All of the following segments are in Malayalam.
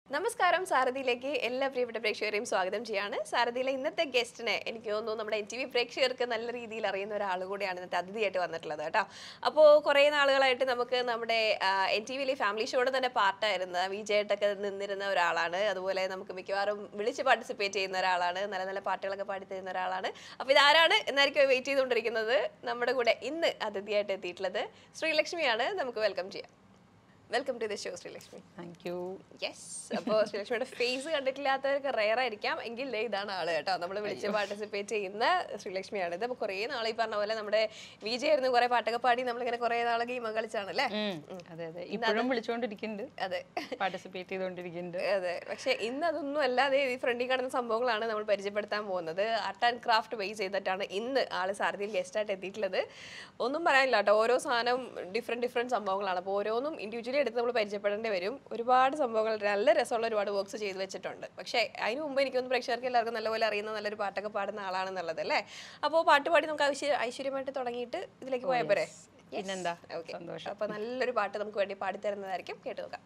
നമസ്കാരം സാരഥിയിലേക്ക് എല്ലാ പ്രിയപ്പെട്ട പ്രേക്ഷകരെയും സ്വാഗതം ചെയ്യാണ് സാരഥിയിലെ ഇന്നത്തെ ഗസ്റ്റിനെ എനിക്ക് തോന്നുന്നു നമ്മുടെ എൻ ടി വി പ്രേക്ഷകർക്ക് നല്ല രീതിയിൽ അറിയുന്ന ഒരാൾ കൂടിയാണ് ഇന്നത്തെ അതിഥിയായിട്ട് വന്നിട്ടുള്ളത് കേട്ടോ അപ്പോൾ കുറേ നാളുകളായിട്ട് നമുക്ക് നമ്മുടെ എൻ ടി വിയിലെ ഫാമിലി ഷോയുടെ തന്നെ പാർട്ടായിരുന്ന വിജയായിട്ടൊക്കെ നിന്നിരുന്ന ഒരാളാണ് അതുപോലെ നമുക്ക് മിക്കവാറും വിളിച്ച് പാർട്ടിസിപ്പേറ്റ് ചെയ്യുന്ന ഒരാളാണ് നല്ല നല്ല പാട്ടുകളൊക്കെ പാടി തരുന്ന ഒരാളാണ് അപ്പോൾ ഇതാരാണ് എന്നായിരിക്കും വെയിറ്റ് ചെയ്തുകൊണ്ടിരിക്കുന്നത് നമ്മുടെ കൂടെ ഇന്ന് അതിഥിയായിട്ട് എത്തിയിട്ടുള്ളത് ശ്രീലക്ഷ്മിയാണ് നമുക്ക് വെൽക്കം ചെയ്യാം welcome to the show Sreelakshmi thank you yes അപ്പോൾ ശ്രീലക്ഷ്മിയുടെ ഫേസ് കണ്ടിട്ടില്ലാത്തവർക്ക് റെയർ ആയിരിക്കാം എങ്കിൽ ദേ ഇതാണ് ആള് കേട്ടോ നമ്മൾ വിളിച്ച് പാർട്ടിസിപ്പേറ്റ് ചെയ്യുന്ന ശ്രീലക്ഷ്മിയാണ് ഇത് അപ്പോൾ കുറേ നാൾ ഈ പറഞ്ഞ പോലെ നമ്മുടെ വിജയ് ആയിരുന്നു കുറേ പാട്ടൊക്കെ പാടി നമ്മളിങ്ങനെ കുറേ നാൾ ഗെയിം കളിച്ചാണ് അല്ലേ അതെ അതെ ഇപ്പോഴും വിളിച്ചുകൊണ്ടിരിക്കുന്നുണ്ട് അതെ പാർട്ടിസിപ്പേറ്റ് ചെയ്തുകൊണ്ടിരിക്കുന്നുണ്ട് അതെ പക്ഷെ ഇന്ന് അതൊന്നും അല്ലാതെ ഈ ഫ്രണ്ടിൽ കാണുന്ന സംഭവങ്ങളാണ് നമ്മൾ പരിചയപ്പെടുത്താൻ പോകുന്നത് ആർട്ട് ആൻഡ് ക്രാഫ്റ്റ് ബേസ് ചെയ്തിട്ടാണ് ഇന്ന് ആള് സാരഥിയിൽ ഗസ്റ്റായിട്ട് എത്തിയിട്ടുള്ളത് ഒന്നും പറയാനില്ല കേട്ടോ ഓരോ സാധനം ഡിഫറെൻറ്റ് ഡിഫറെൻറ്റ് സംഭവങ്ങളാണ് അപ്പോൾ ഓരോന്നും ഇൻഡിവിജ്വലി എടുത്ത് നമ്മൾ പരിചയപ്പെടേണ്ടി വരും ഒരുപാട് സംഭവങ്ങൾ നല്ല രസമുള്ള ഒരുപാട് വർക്ക്സ് ചെയ്ത് വെച്ചിട്ടുണ്ട് പക്ഷേ അതിന് മുമ്പ് എനിക്കൊന്ന് പ്രേക്ഷകർക്ക് എല്ലാവർക്കും നല്ലപോലെ അറിയുന്ന നല്ലൊരു പാട്ടൊക്കെ പാടുന്ന ആളാണെന്നുള്ളത് അല്ലേ അപ്പോൾ പാട്ട് പാടി നമുക്ക് ഐശ്വര്യ ഐശ്വര്യമായിട്ട് തുടങ്ങിയിട്ട് ഇതിലേക്ക് പോയാൽ പോരെ പിന്നെന്താ ഓക്കെ സന്തോഷം അപ്പോൾ നല്ലൊരു പാട്ട് നമുക്ക് വേണ്ടി പാടിത്തരുന്നതായിരിക്കും കേട്ട് നോക്കാം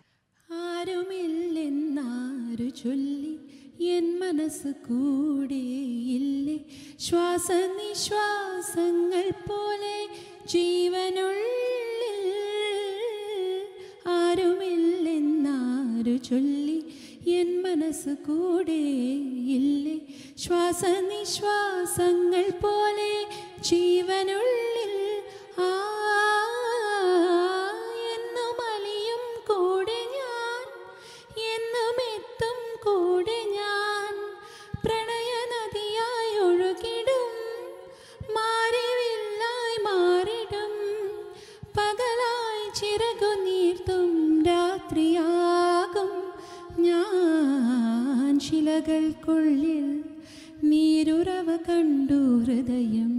ആരുമില്ലെന്നാരു ചൊല്ലി എൻ മനസ്സ് കൂടെയില്ലേ ശ്വാസനിശ്വാസങ്ങൾ പോലെ ജീവനുള്ളിൽ ആരുമില്ലെന്നാരു ചൊല്ലി എൻ മനസ്സ് കൂടെയില്ലേ ശ്വാസനിശ്വാസങ്ങൾ പോലെ ജീവനുള്ളിൽ ആ എന്നും അലിയും കൂടെ ഞാൻ എന്നും എത്തും കൂടെ ഞാൻ പ്രണയനദിയായി ഒഴുകിടും മാറിവില്ലായി മാറിടും പകലായി ചിറകു നീർത്തും രാത്രിയാകും ഞാൻ ശിലകൾക്കുള്ളിൽ നീരുറവ കണ്ടു ഹൃദയം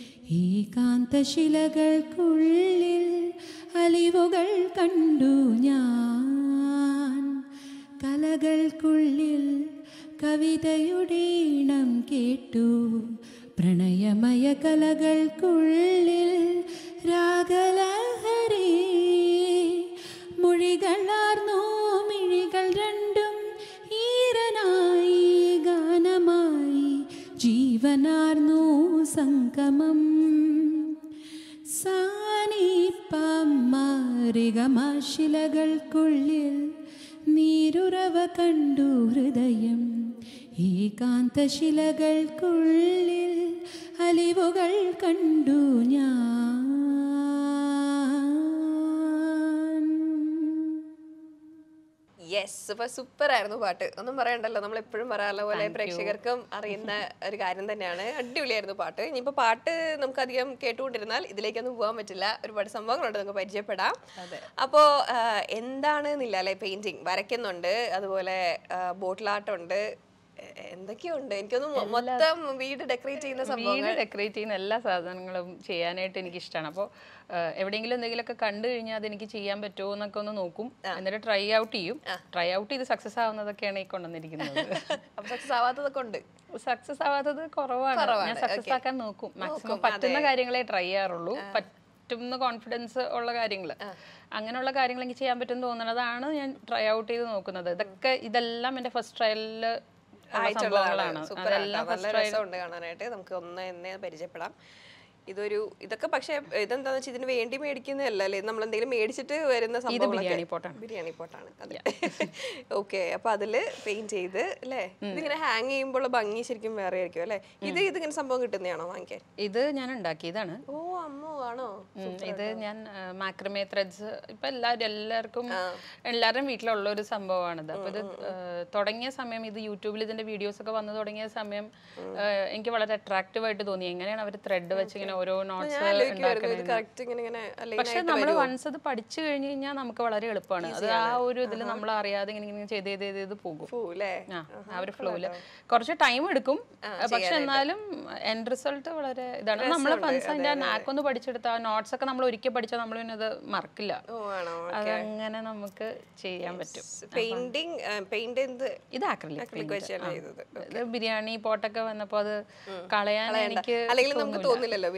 ഏകാന്തശിലകൾക്കുള്ളിൽ അലിവുകൾ കണ്ടു ഞാൻ കലകൾക്കുള്ളിൽ കവിതയുടെ ഈണം കേട്ടു പ്രണയമയ കലകൾക്കുള്ളിൽ രാഗലഹരി മൊഴികളാർന്നു മിഴികൾ രണ്ടും ഈരനായി ഗാനമായി ജീവനാർന്നു സംഗമം സാനിപ്പമ്മരികമാശിലകൾക്കുള്ളിൽ നീരുറവ കണ്ടു ഹൃദയം ഏകാന്തശിലകൾക്കുള്ളിൽ അലിവുകൾ കണ്ടു ഞാൻ യെസ് അപ്പൊ സൂപ്പർ ആയിരുന്നു പാട്ട് ഒന്നും പറയണ്ടല്ലോ നമ്മൾ എപ്പോഴും പറയാനുള്ള പോലെ പ്രേക്ഷകർക്കും അറിയുന്ന ഒരു കാര്യം തന്നെയാണ് അടിപൊളിയായിരുന്നു പാട്ട് ഇനിയിപ്പോ പാട്ട് നമുക്ക് അധികം കേട്ടുകൊണ്ടിരുന്നാൽ ഇതിലേക്കൊന്നും പോകാൻ പറ്റില്ല ഒരുപാട് സംഭവങ്ങളുണ്ട് നമുക്ക് പരിചയപ്പെടാം അപ്പോ ആ, എന്താണെന്നില്ല അല്ലെ പെയിന്റിങ് വരയ്ക്കുന്നുണ്ട് അതുപോലെ ബോട്ടിലാട്ടുണ്ട് എന്തൊക്കെയുണ്ട് എനിക്കൊന്നും മൊ- മൊത്തം വീട് ഡെക്കറേറ്റ് ചെയ്യുന്ന സംഭവം വീട് ഡെക്കറേറ്റ് ചെയ്യുന്ന എല്ലാ സാധനങ്ങളും ചെയ്യാനായിട്ട് എനിക്ക് ഇഷ്ടമാണ് അപ്പോൾ എവിടെയെങ്കിലും എന്തെങ്കിലുമൊക്കെ കണ്ടു കഴിഞ്ഞാൽ അതെനിക്ക് ചെയ്യാൻ പറ്റുമോ എന്നൊക്കെ ഒന്ന് നോക്കും എന്നിട്ട് ട്രൈ ഔട്ട് ചെയ്യും ട്രൈ ഔട്ട് ചെയ്ത് സക്സസ് ആവുന്നതൊക്കെയാണ് ഈ കൊണ്ടുവന്നിരിക്കുന്നത് അപ്പൊ സക്സസ് ആവാത്തതൊക്കെ ഉണ്ട് സക്സസ് ആവാത്തത് കുറവാണ് ഞാൻ സക്സസ് ആക്കാൻ നോക്കും മാക്സിമം പറ്റുന്ന കാര്യങ്ങളെ ട്രൈ ചെയ്യാറുള്ളൂ പറ്റുന്ന കോൺഫിഡൻസ് ഉള്ള കാര്യങ്ങൾ അങ്ങനെയുള്ള കാര്യങ്ങൾ എനിക്ക് ചെയ്യാൻ പറ്റും തോന്നുന്നതാണ് ഞാൻ ട്രൈ ഔട്ട് ചെയ്ത് നോക്കുന്നത് ഇതൊക്കെ ഇതെല്ലാം എൻ്റെ ഫസ്റ്റ് ട്രയലിൽ സംഭവങ്ങളാണ് സൂപ്പർ നല്ല രസമുണ്ട് കാണാനായിട്ട് നമുക്ക് ഒന്ന് എന്നെ പരിചയപ്പെടാം ഇതൊരു ഇതൊക്കെ പക്ഷേ ഇതെന്താന്ന് വെച്ചാൽ ഇതിന് വേണ്ടി മേടിക്കുന്നതല്ല അല്ലേ നമ്മൾ എന്തെങ്കിലും മേടിച്ചിട്ട് വരുന്ന സംഭവങ്ങളൊക്കെ ബിരിയാണി പോട്ടാണ്. ബിരിയാണി പോട്ടാണ് അതെ ഓക്കെ അപ്പൊ അതില് പെയിന്റ് ചെയ്ത് അല്ലേ ഇതിങ്ങനെ ഹാങ് ചെയ്യുമ്പോൾ ഭംഗി ശരിക്കും വേറെ ആയിരിക്കും അല്ലേ ഇത് ഇതിങ്ങനെ സംഭവം കിട്ടുന്നതാണോ വാങ്ങിക്കാൻ ഇത് ഞാൻ ഉണ്ടാക്കിയതാണ് ഓ അമ്മോ ആണോ ഉം, ഇത് ഞാൻ മാക്രമേ ത്രെഡ്സ് ഇപ്പൊ എല്ലാവരും എല്ലാവർക്കും എല്ലാവരുടെയും വീട്ടിലുള്ള ഒരു സംഭവമാണിത് അപ്പൊ ഇത് ആ, തുടങ്ങിയ സമയം ഇത് യൂട്യൂബിൽ ഇതിന്റെ വീഡിയോസ് ഒക്കെ വന്നു തുടങ്ങിയ സമയം ആ, എനിക്ക് വളരെ അട്രാക്റ്റീവ് ആയിട്ട് തോന്നി എങ്ങനെയാണ് അവർ ത്രെഡ് വെച്ച് ഇങ്ങനെ ഓരോ നോട്ട്സ് ഞാൻ ആലോചിക്കുമായിരുന്നു ഇത് കറക്റ്റ് ഇങ്ങനെ ഇങ്ങനെ അല്ലെങ്കിൽ പക്ഷെ നമ്മൾ വൺസ് അത് പഠിച്ചു കഴിഞ്ഞ് കഴിഞ്ഞാൽ നമുക്ക് വളരെ എളുപ്പമാണ് അത് ആ ഒരു ഇതിൽ നമ്മൾ അറിയാതെ ഇങ്ങനെ ഇങ്ങനെ ചെയ്ത് ചെയ്ത് ചെയ്ത് ചെയ്ത് പോകും പോവൂല്ലേ ആ ആ ഒരു ഫ്ലോയില് കുറച്ച് ടൈം എടുക്കും പക്ഷെ എന്നാലും എൻഡ് റിസൾട്ട് വളരെ ഇതാണ് നമ്മൾ ഫൺസ് അതിന്റെ നാക്ക് ഒന്ന് പഠിച്ചെടുത്താൽ നോട്ട്സ് ഒക്കെ നമ്മൾ ഒരിക്കൽ പഠിച്ചാൽ നമ്മൾ പിന്നെ അത് മറക്കില്ല ഓ ആണോ അതങ്ങനെ നമുക്ക് ചെയ്യാൻ പറ്റും പെയിന്റിങ് പെയിന്റ് എന്ത് ഇത് ആക്രിലിക് acrylic വെച്ചാണ് ചെയ്തത് ഇത് ബിരിയാണി പോട്ടൊക്കെ വന്നപ്പോ അത് കളയാൻ എനിക്ക് അല്ലെങ്കിൽ നമുക്ക് തോന്നില്ലല്ലോ ബിരിയാണി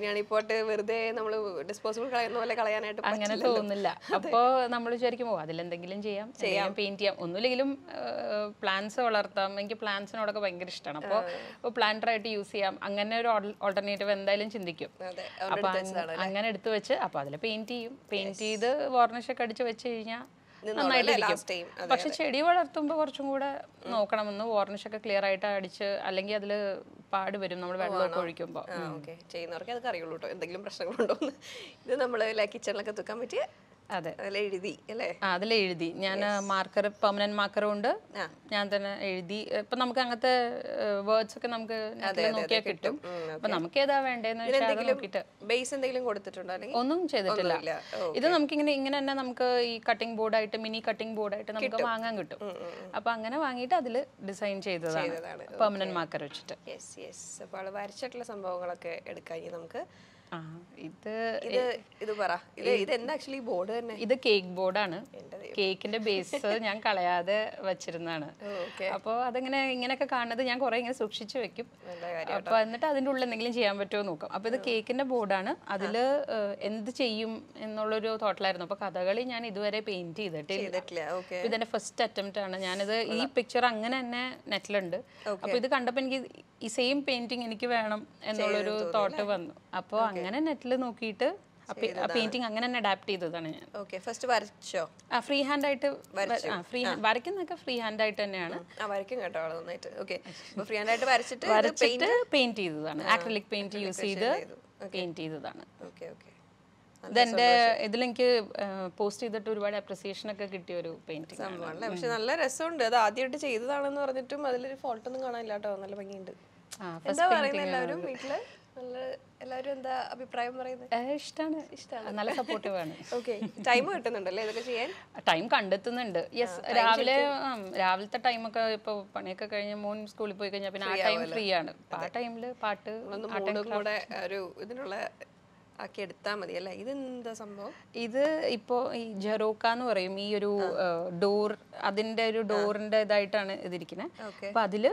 കല്യാണിപ്പോട്ട് വെറുതെ നമ്മൾ ഡിസ്പോസിബിൾ കളയുന്ന പോലെ കളയാനായിട്ട് അങ്ങനെ പറ്റില്ലല്ലോ. തോന്നില്ല അപ്പോൾ നമ്മൾ വിചാരിക്കും ഓ അതിലെന്തെങ്കിലും ചെയ്യാം ചെയ്യാം പെയിന്റ് ചെയ്യാം ഒന്നുമില്ലെങ്കിലും പ്ലാന്റ്സ് വളർത്താം എനിക്ക് പ്ലാന്റ്സിനോടൊക്കെ ഭയങ്കര ഇഷ്ടമാണ് അപ്പോൾ പ്ലാന്റർ ആയിട്ട് യൂസ് ചെയ്യാം അങ്ങനെ ഒരു ഓൾട്ടർനേറ്റീവ് എന്തായാലും ചിന്തിക്കും അതെ അപ്പൊ അങ്ങ- അങ്ങനെ എടുത്തു വെച്ച് അപ്പൊ അതിൽ പെയിന്റ് ചെയ്യും പെയിന്റ് ചെയ്ത് വാർണിഷ് ഒക്കെ അടിച്ച് വെച്ച് കഴിഞ്ഞാൽ നന്നായിട്ട് last time. ഇരിക്കും പക്ഷെ ചെടി വളർത്തുമ്പോൾ കുറച്ചും കൂടെ നോക്കണമെന്ന് വാർണിഷ് ഒക്കെ ക്ലിയർ ആയിട്ട് അടിച്ച് അല്ലെങ്കിൽ അതിൽ പാട് വരും നമ്മൾ വെള്ളമൊക്കെ ഒഴിക്കുമ്പോൾ ആ ഓക്കെ ചെയ്യുന്നവർക്ക് അതൊക്കെ അറിയുള്ളൂ കേട്ടോ എന്തെങ്കിലും പ്രശ്നങ്ങളുണ്ടോ എന്ന് ഇത് നമ്മൾ കിച്ചണിലൊക്കെ തൂക്കാൻ പറ്റിയ അതെ അതിൽ എഴുതി അല്ലേ ആ അതിൽ എഴുതി ഞാൻ മാർക്കർ പെർമനന്റ് മാർക്കർ കൊണ്ട് ഞാൻ തന്നെ എഴുതി ഇപ്പൊ നമുക്ക് അങ്ങനത്തെ വേർഡ്സ് ഒക്കെ നമുക്ക് നെറ്റിൽ നോക്കിയാൽ കിട്ടും അപ്പൊ നമുക്ക് ഏതാ വേണ്ടതെന്ന് വെച്ചാൽ അത് നോക്കിയിട്ട് ബേസ് എന്തെങ്കിലും കൊടുത്തിട്ടുണ്ടോ അല്ലെങ്കിൽ ഒന്നും ചെയ്തിട്ടില്ല ഒന്നുമില്ല. ഇത് നമുക്ക് ഇങ്ങനെ ഇങ്ങനെ തന്നെ നമുക്ക് ഈ കട്ടിംഗ് ബോർഡായിട്ട് മിനി കട്ടിംഗ് ബോർഡായിട്ട് നമുക്ക് വാങ്ങാൻ കിട്ടും അപ്പൊ അങ്ങനെ വാങ്ങിയിട്ട് അതിൽ ഡിസൈൻ ചെയ്തതാണ് പെർമനന്റ് മാർക്കർ വെച്ചിട്ട് യെസ് യെസ് അപ്പോൾ ആള് വരച്ചിട്ടുള്ള സംഭവങ്ങളൊക്കെ എടുക്കാം ഇനി നമുക്ക് ആ ഇത് ഇത് ഇത് പറ ഇത് ഇത് എന്താ ആക്ച്വലി ബോർഡ് തന്നെ ഇത് കേക്ക് ബോർഡാണ് കേക്കിന്റെ ബേസ് ഞാൻ കളയാതെ വെച്ചിരുന്നാണ് ഓക്കെ അപ്പോൾ അതിങ്ങനെ ഇങ്ങനെയൊക്കെ കാണുന്നത് ഞാൻ കുറെ ഇങ്ങനെ സൂക്ഷിച്ചു വെക്കും നല്ല കാര്യം അപ്പൊ എന്നിട്ട് അതിൻ്റെ ഉള്ളിൽ എന്തെങ്കിലും ചെയ്യാൻ പറ്റുമോ എന്ന് നോക്കാം അപ്പൊ ഇത് കേക്കിന്റെ ബോർഡാണ് അതില് ഏഹ്, എന്ത് ചെയ്യും എന്നുള്ളൊരു തോട്ടിലായിരുന്നു അപ്പൊ കഥകളി ഞാൻ ഇതുവരെ പെയിന്റ് ചെയ്തിട്ടില്ല ചെയ്തിട്ടില്ല ഓക്കെ അപ്പൊ ഇതെന്റെ ഫസ്റ്റ് അറ്റംപ്റ്റ് ആണ് ഞാനിത് ഈ പിക്ചർ അങ്ങനെ തന്നെ നെറ്റിലുണ്ട് അപ്പൊ ഇത് കണ്ടപ്പോ എനിക്ക് ഈ സെയിം പെയിന്റിങ് എനിക്ക് വേണം എന്നുള്ളൊരു തോട്ട് വന്നു അപ്പോൾ അങ്ങനെ നെറ്റിൽ നോക്കിയിട്ട് ആ പെയിന്റിങ് അങ്ങനെ തന്നെ അഡാപ്റ്റ് ചെയ്തതാണ് ഞാൻ ഓക്കെ ഫസ്റ്റ് വരച്ചോ ആ ഫ്രീ ഹാൻഡ് ആയിട്ട് ആ ഫ്രീ വരയ്ക്കുന്നതൊക്കെ ഫ്രീ ഹാൻഡ് ആയിട്ട് തന്നെയാണ് ആ വരയ്ക്കും കേട്ടോ ആള് നന്നായിട്ട് ഓക്കെ അപ്പോൾ ഫ്രീ ഹാൻഡ് ആയിട്ട് വരച്ചിട്ട് വരച്ചിട്ട് പെയിന്റ് ചെയ്തതാണ് ആക്രിലിക് പെയിന്റ് യൂസ് ചെയ്ത് പെയിന്റ് ചെയ്തതാണ് ഓക്കെ ഓക്കെ ഇതെന്റെ ഇതിലെനിക്ക് പോസ്റ്റ് ചെയ്തിട്ട് ഒരുപാട് അപ്രിസിയേഷൻ ഒക്കെ കിട്ടിയ ഒരു പെയിന്റിംഗ് സംഭവമല്ലേ പക്ഷെ നല്ല രസമുണ്ട് അത് ആദ്യമായിട്ട് ചെയ്തതാണെന്ന് പറഞ്ഞിട്ടും അതിലൊരു ഫോട്ടോ ഒന്നും കാണാനില്ല കേട്ടോ നല്ല ഭംഗിയുണ്ട് എന്താ പറയുന്നത് എല്ലാവരും വീട്ടില് നല്ല എല്ലാവരും എന്താ അഭിപ്രായം പറയുന്നത് ഇഷ്ടമാണ് ഇഷ്ടമാണ് നല്ല സപ്പോർട്ടീവ് ആണ് ഓക്കെ ടൈം കിട്ടുന്നുണ്ടല്ലേ ഇതൊക്കെ ചെയ്യാൻ ടൈം കണ്ടെത്തുന്നുണ്ട് യെസ് രാവിലെ ഉം, രാവിലത്തെ ടൈമൊക്കെ ഇപ്പോൾ പണിയൊക്കെ കഴിഞ്ഞ് മോൻ സ്കൂളിൽ പോയി കഴിഞ്ഞാൽ പിന്നെ ആ ടൈം ഫ്രീ ആണ് അപ്പൊ ആ ടൈമിൽ പാട്ട് ഒന്ന് മൂന്നും കൂടെ ഒരു ഇതിനുള്ള ആക്കി എടുത്താൽ മതി അല്ലേ ഇതെന്താ സംഭവം ഇത് ഇപ്പോൾ ഈ ജെറോക്ക എന്ന് പറയും ഈ ഒരു ഡോർ അതിന്റെ ഒരു ഡോറിന്റെ ഇതായിട്ടാണ് ഇതിരിക്കുന്നത് Okay. അപ്പൊ അതില്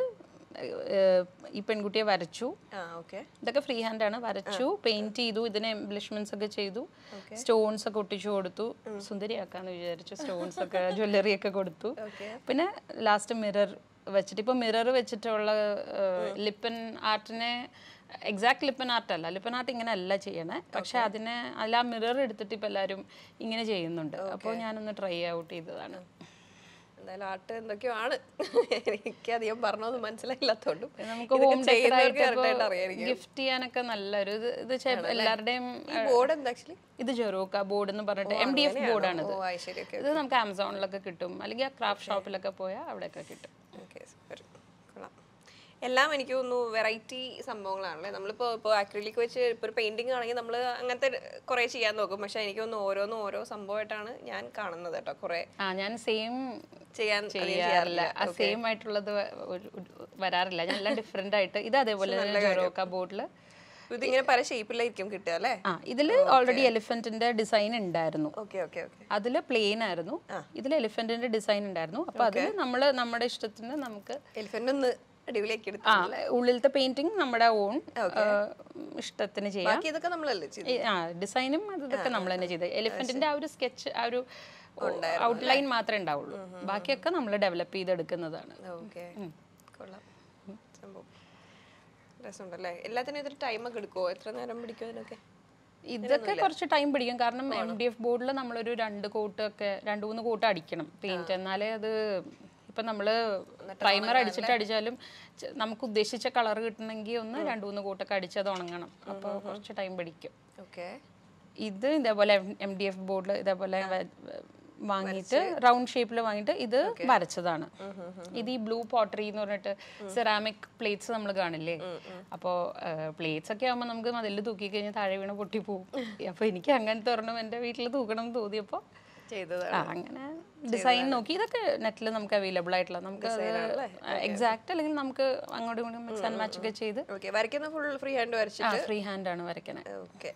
ഏഹ്, ഈ പെൺകുട്ടിയെ വരച്ചു ആ ഓക്കെ ഇതൊക്കെ ഫ്രീ ഹാൻഡ് ആണ് വരച്ചു പെയിന്റ് ചെയ്തു ഇതിന് എംബ്ലിഷ്മെന്റ്സ് ഒക്കെ ചെയ്തു സ്റ്റോൺസ് ഒക്കെ ഒട്ടിച്ചു കൊടുത്തു സുന്ദരിയാക്കാന്ന് വിചാരിച്ചു സ്റ്റോൺസ് ഒക്കെ ജ്വല്ലറി ഒക്കെ കൊടുത്തു പിന്നെ ലാസ്റ്റ് മിറർ വെച്ചിട്ട് ഇപ്പൊ മിറർ വെച്ചിട്ടുള്ള ലിപ്പൻ ആർട്ടിനെ എക്സാക്ട് ലിപ്പൻ ആർട്ട് അല്ല ലിപ്പൻ ആർട്ട് ഇങ്ങനെ അല്ല ചെയ്യണേ പക്ഷെ അതിനെ അതിൽ ആ മിറർ എടുത്തിട്ട് ഇപ്പൊ എല്ലാവരും ഇങ്ങനെ ചെയ്യുന്നുണ്ട് അപ്പോൾ ഞാനൊന്ന് ട്രൈ ഔട്ട് ചെയ്തതാണ് എന്തായാലും ആട്ട് എന്തൊക്കെയോ ആണ് എനിക്ക് അധികം പറഞ്ഞൊന്നും മനസ്സിലായില്ലാത്തോണ്ടും നമുക്ക് ഇതൊക്കെ ഹോം ചെയ്യുന്നവർക്ക് correct ആയിട്ട് അറിയായിരിക്കും ഗിഫ്റ്റ് ചെയ്യാനൊക്കെ നല്ലൊരു ഇത് ഇത് ചെ- എല്ലാവരുടെയും ഈ ബോർഡ് എന്താ ആക്ച്വലി ഇത് ജെറോക്ക ബോർഡ് എന്ന് പറഞ്ഞിട്ട് എം ഡി എഫ് ബോർഡാണ് ഓ ഇത് ആയി ശരി ഓക്കെ ഇത് നമുക്ക് ആമസോണിലൊക്കെ കിട്ടും അല്ലെങ്കിൽ ആ ക്രാഫ്റ്റ് ഷോപ്പിലൊക്കെ പോയാൽ അവിടെയൊക്കെ കിട്ടും ഓക്കെ സൂപ്പർ കൊള്ളാം എല്ലാം എനിക്ക് തോന്നുന്നു വെറൈറ്റി സംഭവങ്ങളാണല്ലേ നമ്മളിപ്പോൾ ഇപ്പോൾ ആക്രിലിക് വെച്ച് ഇപ്പോൾ ഒരു പെയിന്റിംഗ് ആണെങ്കിൽ നമ്മൾ അങ്ങനത്തെ കുറേ ചെയ്യാൻ നോക്കും പക്ഷെ എനിക്ക് തോന്നുന്നു ഓരോന്നും ഓരോ സംഭവമായിട്ടാണ് ഞാൻ കാണുന്നത് കേട്ടോ കുറേ ആ ഞാൻ സെയിം ചെയ്യാൻ അധികം ചെയ്യാറില്ല ആ സെയിം ആയിട്ടുള്ളത് വ- ഒരു- ഒരു- വരാറില്ല ഞാൻ എല്ലാം ഡിഫറെന്റ് ആയിട്ട് ഇത് അതേപോലെ തന്നെ ജെറോക്ക ബോർഡിൽ ഇതിങ്ങനെ പല ഷേപ്പിലായിരിക്കും കിട്ടുക അല്ലേ ആ ഇതിൽ ഓൾറെഡി എലിഫന്റിന്റെ ഡിസൈൻ ഉണ്ടായിരുന്നു ഓക്കെ ഓക്കെ ഓക്കെ അതിൽ പ്ലെയിൻ ആയിരുന്നു ഇതിൽ എലിഫന്റിന്റെ ഡിസൈൻ ഉണ്ടായിരുന്നു അപ്പൊ അതിൽ നമ്മൾ നമ്മുടെ ഇഷ്ടത്തിന് നമുക്ക് എലിഫന്റ് ഒന്ന് അടിപൊളിയാക്കി എടുത്തു ആ ഉള്ളിലത്തെ പെയിന്റിങ് നമ്മുടെ ഓൺ ഇഷ്ടത്തിന് ചെയ്യാം ബാക്കി ഇതൊക്കെ നമ്മളല്ലേ ചെയ്തത് ഈ- ആ ഡിസൈനും അത് ഇതൊക്കെ നമ്മൾ തന്നെ ചെയ്തത് എലിഫന്റിന്റെ ആ ഒരു സ്കെച്ച് ആ ഒരു ഔട്ട്ലൈൻ മാത്രമേ ഉണ്ടാവുള്ളൂ ബാക്കിയൊക്കെ നമ്മൾ ഡെവലപ്പ് ചെയ്തെടുക്കുന്നതാണ് ഓക്കെ കൊള്ളാം സംഭവം രസമുണ്ടല്ലേ എല്ലാത്തിനും ഇതൊരു ടൈമൊക്കെ എടുക്കുമോ എത്ര നേരം പിടിക്കും അതിനൊക്കെ ഇതൊക്കെ കുറച്ച് ടൈം പിടിക്കും കാരണം എം ഡി എഫ് ബോർഡിൽ നമ്മളൊരു രണ്ട് കോട്ട് ഒക്കെ രണ്ട് മൂന്ന് കോട്ട് അടിക്കണം പെയിന്റ് എന്നാലേ അത് ഇപ്പൊ നമ്മള് പ്രൈമർ അടിച്ചിട്ട് അടിച്ചാലും ചെ- നമുക്ക് ഉദ്ദേശിച്ച കളർ കിട്ടണമെങ്കിൽ ഒന്ന് രണ്ട് മൂന്ന് കോട്ടൊക്കെ അടിച്ച് അത് ഉണങ്ങണം അപ്പോൾ കുറച്ച് ടൈം പിടിക്കും ഓക്കെ ഇത് ഇതേപോലെ എം ഡി എഫ് ബോർഡിൽ ഇതേപോലെ വ- വാങ്ങിയിട്ട് റൗണ്ട് ഷേപ്പിൽ വാങ്ങിയിട്ട് ഇത് വരച്ചതാണ് ഇത് ഈ ബ്ലൂ പോട്ടറി എന്ന് പറഞ്ഞിട്ട് സെറാമിക് പ്ലേറ്റ്സ് നമ്മൾ കാണില്ലേ അപ്പോൾ പ്ലേറ്റ്സ് ഒക്കെ ആകുമ്പോൾ നമുക്ക് മതിൽ തൂക്കി കഴിഞ്ഞാൽ താഴെ വീണ് പൊട്ടി പോകും അപ്പോൾ എനിക്ക് അങ്ങനത്തെ ഒരെണ്ണം എൻ്റെ വീട്ടിൽ തൂക്കണം എന്ന് തോന്നിയപ്പോൾ ചെയ്തതാണ് ആ അങ്ങനെ ഡിസൈൻ നോക്കി ഇതൊക്കെ നെറ്റിൽ നമുക്ക് അവൈലബിൾ ആയിട്ടുള്ള നമുക്ക് എക്സാക്ട് അല്ലെങ്കിൽ നമുക്ക് അങ്ങോട്ടും ഇങ്ങോട്ടും മിക്സ് ആൻഡ് മാച്ച് ഒക്കെ ചെയ്ത് ഓക്കെ വരയ്ക്കുന്ന ഫുൾ ഫ്രീ ഹാൻഡ് ആ വരച്ചിട്ട് ഫ്രീ ഹാൻഡ് ആണ് വരയ്ക്കണേ ഓക്കെ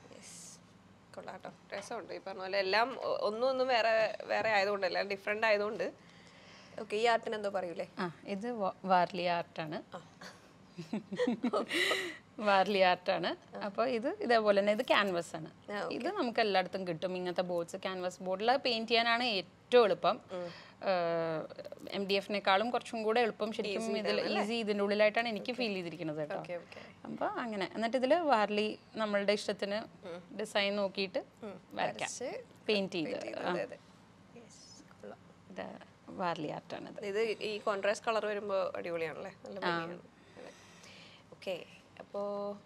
കൊള്ളാട്ടോ രസമുണ്ട് ഈ പറഞ്ഞ പോലെ എല്ലാം ഒ- ഒന്നും ഒന്നും വേറെ വേറെ ആയതുകൊണ്ട് എല്ലാം ഡിഫറെൻ്റ് ആയതുകൊണ്ട് ഓക്കെ ഈ ആർട്ടിന് എന്തോ പറയൂലേ ആ ഇത് വാർലി ആർട്ടാണ് വാർലി ആർട്ടാണ് അപ്പോൾ ഇത് ഇതേപോലെ തന്നെ ഇത് ക്യാൻവസ് ആണ് ഇത് നമുക്ക് എല്ലായിടത്തും കിട്ടും ഇങ്ങനത്തെ ബോർഡ്സ് ക്യാൻവസ് ബോർഡിൽ പെയിന്റ് ചെയ്യാനാണ് ഏറ്റവും എളുപ്പം എം ഡി എഫിനേക്കാളും കുറച്ചും കൂടെ എളുപ്പം ശരിക്കും ഇതിൽ ഈസി ഇതിൻ്റെ ഉള്ളിലായിട്ടാണ് എനിക്ക് ഫീൽ ചെയ്തിരിക്കുന്നത് കേട്ടോ ഓക്കെ ഓക്കെ അപ്പോൾ അങ്ങനെ എന്നിട്ട് ഇതിൽ വാർലി നമ്മളുടെ ഇഷ്ടത്തിന് ഡിസൈൻ നോക്കിയിട്ട് വരയ്ക്കാം പെയിന്റ് ചെയ്ത് ആ, അതെ അതെ Yes, കൊള്ളാം. ഇത് വാർലി ആർട്ടാണിത് ഇത് ഈ കോൺട്രാസ്റ്റ് കളർ വരുമ്പോൾ അടിപൊളിയാണല്ലേ നല്ല ഭംഗിയാണ് ഓക്കെ അപ്പോൾ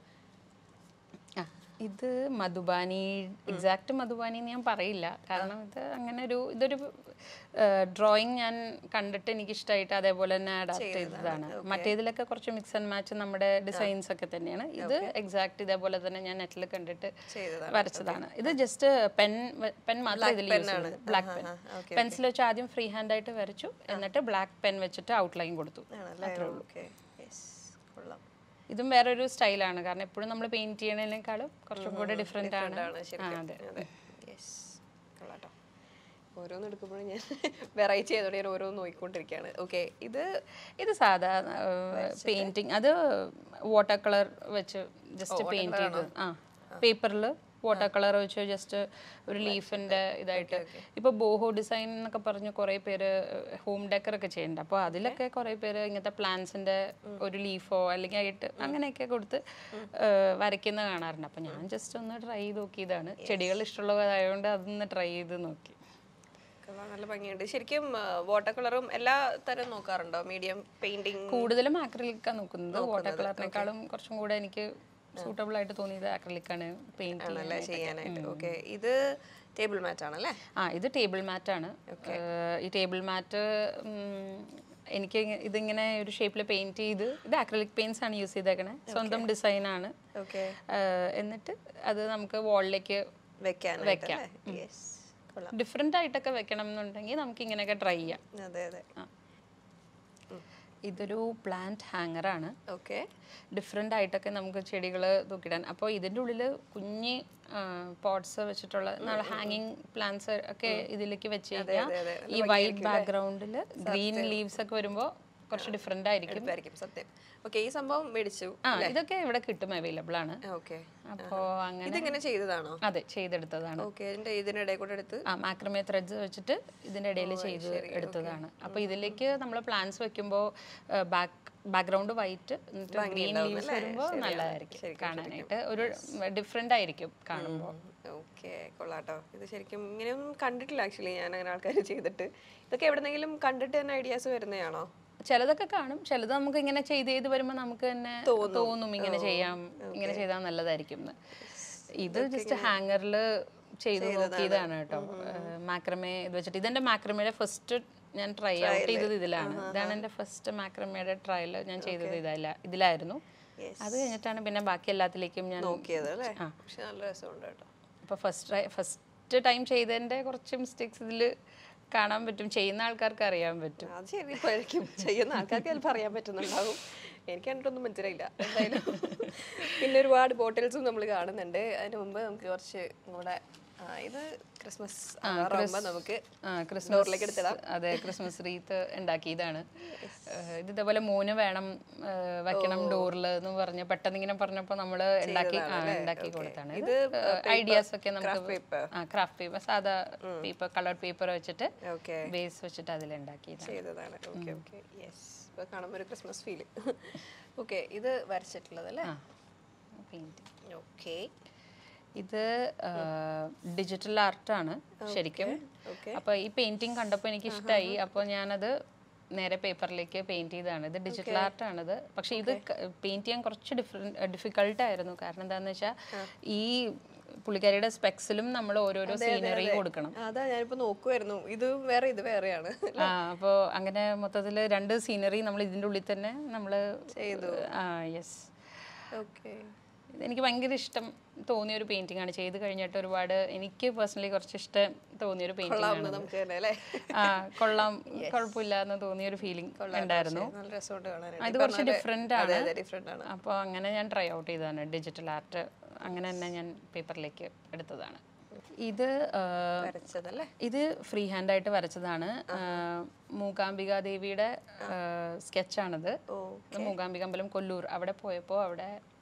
ആ ഇത് മധുബാനി എക്സാക്ട് മധുബാനി എന്ന് ഞാൻ പറയില്ല കാരണം ഇത് അങ്ങനെ ഒരു ഇതൊരു ഡ്രോയിങ് ഞാൻ കണ്ടിട്ട് എനിക്ക് ഇഷ്ടമായിട്ട് അതേപോലെ തന്നെ അഡാപ്റ്റ് ചെയ്തതാണ് മറ്റേതിലൊക്കെ കുറച്ച് മിക്സ് ആൻഡ് മാച്ച് നമ്മുടെ ഡിസൈൻസ് ഒക്കെ തന്നെയാണ് ഇത് എക്സാക്ട് ഇതേപോലെ തന്നെ ഞാൻ നെറ്റിൽ കണ്ടിട്ട് ചെയ്തതാണ്. വരച്ചതാണ് ഇത് ജസ്റ്റ് പെൻ പെൻ മാത്രം ഇതിൽ യൂസ് ചെയ്യുന്നത് ബ്ലാക്ക് പെൻ പെൻസിൽ വെച്ച് ആദ്യം ഫ്രീ ഹാൻഡ് ആയിട്ട് വരച്ചു എന്നിട്ട് ബ്ലാക്ക് പെൻ വെച്ചിട്ട് ഔട്ട്ലൈൻ കൊടുത്തു ആണല്ലേ ഓക്കെ യെസ് കൊള്ളാം ഇതും വേറൊരു സ്റ്റൈലാണ് കാരണം എപ്പോഴും നമ്മൾ പെയിന്റ് ചെയ്യണതിനേക്കാളും കുറച്ചും കൂടെ ഡിഫറെന്റ് ആണ് ആണ് ആ, ശരിക്കും അതെ അതെ യെസ് കൊള്ളാട്ടോ ഓരോന്ന് എടുക്കുമ്പോഴും ഞാൻ വെറൈറ്റി ആയതുകൊണ്ട് ഞാൻ ഓരോന്ന് നോക്കിക്കൊണ്ടിരിക്കുകയാണ് ഓക്കെ ഇത് ഇത് സാധാ പെയിന്റിങ് അത് വാട്ടർ കളർ വെച്ച് ജസ്റ്റ് പെയിന്റ് ചെയ്ത് ആ പേപ്പറിൽ വാട്ടർ കളർ വെച്ച് ജസ്റ്റ് ഒരു ലീഫിന്റെ ഇതായിട്ട് ഇപ്പൊ ബോഹോ ഡിസൈൻ എന്നൊക്കെ പറഞ്ഞ് കുറെ പേര് ഹോം ഡെക്കർ ഒക്കെ ചെയ്യുന്നുണ്ട് അപ്പോൾ അതിലൊക്കെ കുറെ പേര് ഇങ്ങനത്തെ പ്ലാന്റ്സിന്റെ ഒരു ലീഫോ അല്ലെങ്കിൽ ആയിട്ട് അങ്ങനെയൊക്കെ കൊടുത്ത് ഏഹ്, വരയ്ക്കുന്ന കാണാറുണ്ട് അപ്പൊ ഞാൻ ജസ്റ്റ് ഒന്ന് ട്രൈ ചെയ്ത് നോക്കിയതാണ് ചെടികൾ ഇഷ്ടമുള്ളതായതുകൊണ്ട് അതൊന്ന് ട്രൈ ചെയ്ത് നോക്കി കൊള്ളാം, നല്ല ഭംഗിയുണ്ട് ശരിക്കും വാട്ടർ കളറും എല്ലാ തരം നോക്കാറുണ്ടോ മീഡിയം പെയിന്റിങ് കൂടുതലും ആക്രിലിക്കാണ് നോക്കുന്നത് വാട്ടർ കളറിനേക്കാളും കുറച്ചും കൂടെ എനിക്ക് സൂട്ടബിൾ ആയിട്ട് തോന്നിയത് ആക്രിലിക്കാണ് പെയിന്റ് ആണല്ലേ ചെയ്യാനായിട്ട് ഓക്കെ ഇത് ടേബിൾ മാറ്റ് ആണല്ലേ ആ ഇത് ടേബിൾ മാറ്റ് ആണ് ഈ ടേബിൾ മാറ്റ് എനിക്ക് ഇങ്ങ- ഇതിങ്ങനെ ഒരു ഷേപ്പിൽ പെയിന്റ് ചെയ്ത് ഇത് ആക്രിലിക് പെയിന്റ്സ് ആണ് യൂസ് ചെയ്തേക്കണേ സ്വന്തം ഡിസൈൻ ആണ് ഓക്കെ ഏഹ്, എന്നിട്ട് അത് നമുക്ക് വാളിലേക്ക് വെക്കാനായിട്ട് യെസ് കൊള്ളാം ഡിഫറെൻ്റ് ആയിട്ടൊക്കെ വെക്കണം എന്നുണ്ടെങ്കിൽ നമുക്ക് ഇങ്ങനെയൊക്കെ ട്രൈ ചെയ്യാം അതെ അതെ ഇതൊരു പ്ലാന്റ് ഹാങ്ങറാണ് ഓക്കെ ഡിഫറെൻ്റ് ആയിട്ടൊക്കെ നമുക്ക് ചെടികൾ തൂക്കിടാൻ അപ്പോൾ ഇതിൻ്റെ ഉള്ളിൽ കുഞ്ഞ് പോട്ട്സ് വെച്ചിട്ടുള്ള നമ്മൾ ഹാങ്ങിങ് പ്ലാന്റ്സ് ഒക്കെ ഇതിലേക്ക് വെച്ച് കഴിഞ്ഞാൽ അതെ, ഈ വൈറ്റ് ബാക്ക്ഗ്രൗണ്ടിൽ ഗ്രീൻ ലീവ്സ് ഒക്കെ വരുമ്പോൾ കുറച്ച് ഡിഫറെൻ്റ് ആയിരിക്കും എടുപ്പായിരിക്കും സത്യം ഓക്കെ ഈ സംഭവം മേടിച്ചു ആ ഇതൊക്കെ ഇവിടെ കിട്ടും അവൈലബിൾ ആണ് ഓക്കെ അപ്പോൾ അങ്ങനെ ഇതിങ്ങനെ ചെയ്തതാണോ അതെ ചെയ്തെടുത്തതാണ് ഓക്കെ ഇതിന്റെ ഇതിനിടെ കൂടെ എടുത്ത് ആ മാക്രമേ ത്രെഡ്സ് വെച്ചിട്ട് ഇതിൻ്റെ ഇടയിൽ ചെയ്ത് എടുത്തതാണ് അപ്പോൾ ഇതിലേക്ക് നമ്മൾ പ്ലാന്റ്സ് വെക്കുമ്പോൾ ബാക്ക് ബാക്ക്ഗ്രൗണ്ട് വൈറ്റ് എന്നിട്ട് ഗ്രീൻ ലീവ്സ് വരുമ്പോൾ നല്ലതായിരിക്കും കാണാനായിട്ട് ഒരു ഡിഫറെൻ്റ് ആയിരിക്കും കാണുമ്പോൾ ഓക്കെ കൊള്ളാട്ടോ ഇത് ശരിക്കും ഇങ്ങനെയൊന്നും കണ്ടിട്ടില്ല ആക്ച്വലി ഞാൻ അങ്ങനെ ആൾക്കാർ ചെയ്തിട്ട് ഇതൊക്കെ എവിടെന്നെങ്കിലും കണ്ടിട്ട് തന്നെ ഐഡിയാസ് വരുന്നതാണോ ചിലതൊക്കെ കാണും ചിലത് നമുക്ക് ഇങ്ങനെ ചെയ്ത് ചെയ്ത് വരുമ്പോൾ നമുക്ക് തന്നെ തോന്നും ഇങ്ങനെ ചെയ്യാം ഇങ്ങനെ ചെയ്താൽ നല്ലതായിരിക്കും എന്ന് ഇത് ജസ്റ്റ് ഹാങ്ങറിൽ ചെയ്ത് നോക്കിയതാണ് കേട്ടോ മാക്രമേ ഇത് വെച്ചിട്ട് ഇതെന്റെ മാക്രമയുടെ ഫസ്റ്റ് ഞാൻ ട്രൈ ഔട്ട് ചെയ്തത് ഇതിലാണ് ഇതാണ് എൻ്റെ ഫസ്റ്റ് മാക്രമയുടെ ട്രയൽ ഞാൻ ചെയ്തത് ഇതല്ല ഇതിലായിരുന്നു അത് കഴിഞ്ഞിട്ടാണ് പിന്നെ ബാക്കി എല്ലാത്തിലേക്കും ഞാൻ നോക്കിയത് അല്ലേ പക്ഷെ നല്ല രസമുണ്ട് കേട്ടോ അപ്പോൾ ഫസ്റ്റ് ട്രൈ ഫസ്റ്റ് ടൈം ചെയ്തതിൻ്റെ കുറച്ച് മിസ്റ്റേക്സ് ഇതിൽ കാണാൻ പറ്റും ചെയ്യുന്ന ആൾക്കാർക്ക് അറിയാൻ പറ്റും അത് ശരിയായിരിക്കും ചെയ്യുന്ന ആൾക്കാർക്ക് ചിലപ്പോൾ അറിയാൻ പറ്റുന്നുണ്ടാവും എനിക്ക് കണ്ടിട്ടൊന്നും മനസ്സിലായില്ല എന്തായാലും പിന്നെ ഒരുപാട് ബോട്ടിൽസും നമ്മൾ കാണുന്നുണ്ട് അതിന് മുമ്പ് നമുക്ക് കുറച്ച് നമ്മുടെ ആ, ഇത് ക്രിസ്മസ് ആകുമ്പോൾ നമുക്ക് ആ, ക്രിസ്മസ് ഡോറിലേക്ക് എടുത്തിടാം അതെ ക്രിസ്മസ് റീത്ത് ഉണ്ടാക്കിയതാണ് ഏഹ് ഇത് ഇതേപോലെ മോന് വേണം ഏഹ് വെക്കണം ഡോറിൽ എന്ന് പറഞ്ഞ് പെട്ടെന്ന് ഇങ്ങനെ പറഞ്ഞപ്പോൾ നമ്മൾ ഉണ്ടാക്കി ആ, ഉണ്ടാക്കി കൊടുത്താണ് ഇത് ഐഡിയാസ് ഒക്കെ നമുക്ക് paper. ആ ക്രാഫ്റ്റ് പേപ്പർ സാധാ പേപ്പർ കളർ പേപ്പർ വെച്ചിട്ട് ഓക്കെ ബേസ് വെച്ചിട്ട് അതിലുണ്ടാക്കിയതാണ് ചെയ്തതാണ് ഓക്കെ ഓക്കെ യെസ് ഇപ്പോൾ കാണുമ്പോൾ ഒരു ക്രിസ്മസ് ഫീല് ഓക്കെ ഇത് വരച്ചിട്ടുള്ളത് അല്ലേ പെയിൻറ്റിങ് ഓക്കെ ഇത് ഡിജിറ്റൽ ആർട്ടാണ് ശരിക്കും okay. അപ്പോൾ ഈ പെയിന്റിങ് കണ്ടപ്പോൾ എനിക്ക് ഇഷ്ടമായി അപ്പോൾ ഞാനത് നേരെ പേപ്പറിലേക്ക് പെയിന്റ് ചെയ്തതാണ് ഇത് ഡിജിറ്റൽ ആർട്ടാണിത് പക്ഷേ ഇത് പെയിന്റ് ചെയ്യാൻ കുറച്ച് ഡിഫറെന്റ് ഡിഫിക്കൾട്ട് ആയിരുന്നു കാരണം എന്താണെന്ന് വെച്ചാൽ ഈ പുള്ളിക്കാരിയുടെ സ്പെക്സിലും നമ്മൾ ഓരോരോ സീനറി കൊടുക്കണം അതാ ഞാനിപ്പോൾ നോക്കുമായിരുന്നു ഇത് വേറെ ഇത് വേറെയാണ് ആ അപ്പോൾ അങ്ങനെ മൊത്തത്തിൽ രണ്ട് സീനറി നമ്മൾ ഇതിൻ്റെ ഉള്ളിൽ തന്നെ നമ്മൾ ചെയ്തു. ആ യെസ് ഓക്കെ എനിക്ക് ഭയങ്കര ഇഷ്ടം തോന്നിയ ഒരു പെയിന്റിംഗ് ആണ് ചെയ്ത് കഴിഞ്ഞിട്ട് ഒരുപാട് എനിക്ക് പേഴ്സണലി കുറച്ച് ഇഷ്ടം തോന്നിയ ഒരു പെയിന്റിംഗ് ആണ് നമുക്ക് തന്നെ അല്ലേ ആ കൊള്ളാം കുഴപ്പമില്ല എന്ന് തോന്നിയ ഒരു ഫീലിംഗ് ഉണ്ടായിരുന്നു നല്ല രസമുണ്ട് കാണാനായിട്ട് അത് കുറച്ച് ഡിഫറെന്റ് ആണ് അതെ ഡിഫറെൻ്റ് ആണ് അപ്പോൾ അങ്ങനെ ഞാൻ ട്രൈ ഔട്ട് ചെയ്തതാണ് ഡിജിറ്റൽ ആർട്ട് അങ്ങനെ തന്നെ ഞാൻ പേപ്പറിലേക്ക് എടുത്തതാണ് ഇത് ആ, വരച്ചതല്ലേ ഇത് ഫ്രീ ഹാൻഡ് ആയിട്ട് വരച്ചതാണ് ആ, മൂകാംബിക ദേവിയുടെ സ്കെച്ചാണിത് ഓ മൂകാംബിക അമ്പലം കൊല്ലൂർ അവിടെ പോയപ്പോൾ അവിടെ